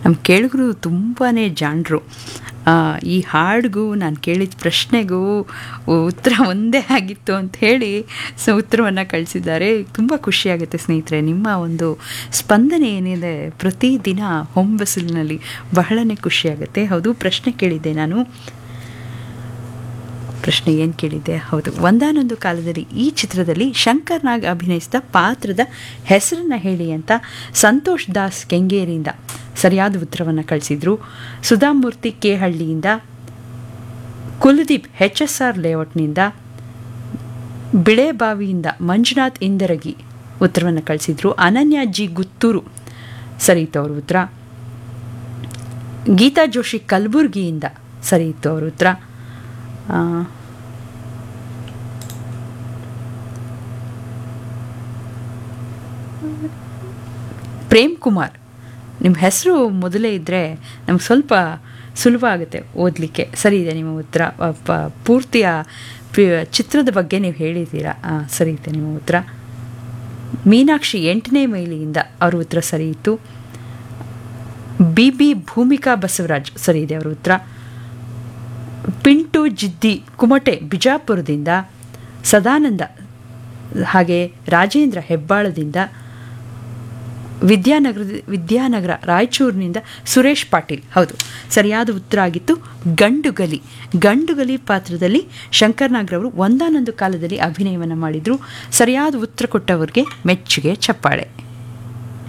ನಮ್ಮ ಕೇಳಿದ್ರು ತುಂಬಾ ಜಾಣರು ಈ ಹಾಡಿಗೂ ನಾನು ಕೇಳಿದ ಪ್ರಶ್ನೆಗೂ ಉತ್ತರ ಒಂದೇ ಆಗಿತ್ತು ಅಂತ ಹೇಳಿ ಸೊ ಉತ್ತರವನ್ನು ಕಳಿಸಿದ್ದಾರೆ ತುಂಬ ಖುಷಿಯಾಗುತ್ತೆ ಸ್ನೇಹಿತರೆ ನಿಮ್ಮ ಒಂದು ಸ್ಪಂದನೆ ಏನಿದೆ ಪ್ರತಿದಿನ ಹೊಂಬಸಿಲಿನಲ್ಲಿ ಬಹಳನೇ ಖುಷಿಯಾಗುತ್ತೆ ಹೌದು ಪ್ರಶ್ನೆ ಕೇಳಿದ್ದೆ ನಾನು ಪ್ರಶ್ನೆ ಏನು ಕೇಳಿದ್ದೆ ಹೌದು ಒಂದಾನೊಂದು ಕಾಲದಲ್ಲಿ ಈ ಚಿತ್ರದಲ್ಲಿ ಶಂಕರ್ ನಾಗ್ ಅಭಿನಯಿಸಿದ ಪಾತ್ರದ ಹೆಸರನ್ನು ಹೇಳಿ ಅಂತ ಸಂತೋಷ್ ದಾಸ್ ಕೆಂಗೇರಿಯಿಂದ ಸರಿಯಾದ ಉತ್ತರವನ್ನು ಕಳಿಸಿದ್ರು ಸುಧಾಮೂರ್ತಿ ಕೇಹಳ್ಳಿಯಿಂದ ಕುಲದೀಪ್ ಎಚ್ ಎಸ್ ಆರ್ ಲೇಔಟ್ನಿಂದ ಬಿಳೆಬಾವಿಯಿಂದ ಮಂಜುನಾಥ್ ಇಂದರಗಿ ಉತ್ತರವನ್ನು ಕಳಿಸಿದ್ರು ಅನನ್ಯ ಜಿ ಗುತ್ತೂರು ಸರಿ ಇತ್ತು ಅವ್ರ ಉತ್ತರ ಗೀತಾ ಜೋಶಿ ಕಲಬುರ್ಗಿಯಿಂದ ಸರಿ ಇತ್ತು ಅವ್ರ ಉತ್ತರ ಪ್ರೇಮ್ ಕುಮಾರ್ ನಿಮ್ಮ ಹೆಸರು ಮೊದಲೇ ಇದ್ದರೆ ನಮ್ಗೆ ಸ್ವಲ್ಪ ಸುಲಭ ಆಗುತ್ತೆ ಓದಲಿಕ್ಕೆ ಸರಿ ಇದೆ ನಿಮ್ಮ ಉತ್ತರ ಪೂರ್ತಿಯ ಚಿತ್ರದ ಬಗ್ಗೆ ನೀವು ಹೇಳಿದ್ದೀರಾ ಸರಿ ಇದೆ ನಿಮ್ಮ ಉತ್ತರ ಮೀನಾಕ್ಷಿ ಎಂಟನೇ ಮೈಲಿಯಿಂದ ಅವ್ರ ಉತ್ತರ ಸರಿ ಇತ್ತು ಬಿ ಬಿ ಭೂಮಿಕಾ ಬಸವರಾಜ್ ಸರಿ ಇದೆ ಅವರ ಉತ್ತರ ಪಿಂಟು ಜಿದ್ದಿ ಕುಮಟೆ ಬಿಜಾಪುರದಿಂದ ಸದಾನಂದ ಹಾಗೆ ರಾಜೇಂದ್ರ ಹೆಬ್ಬಾಳದಿಂದ ವಿದ್ಯಾನಗರ ವಿದ್ಯಾನಗರ ರಾಯಚೂರಿನಿಂದ ಸುರೇಶ್ ಪಾಟೀಲ್ ಹೌದು ಸರಿಯಾದ ಉತ್ತರ ಆಗಿತ್ತು ಗಂಡುಗಲಿ ಗಂಡುಗಲಿ ಪಾತ್ರದಲ್ಲಿ ಶಂಕರ್ನಾಗ್ರವರು ಒಂದಾನೊಂದು ಕಾಲದಲ್ಲಿ ಅಭಿನಯವನ್ನು ಮಾಡಿದರು ಸರಿಯಾದ ಉತ್ತರ ಕೊಟ್ಟವರಿಗೆ ಮೆಚ್ಚುಗೆ ಚಪ್ಪಾಳೆ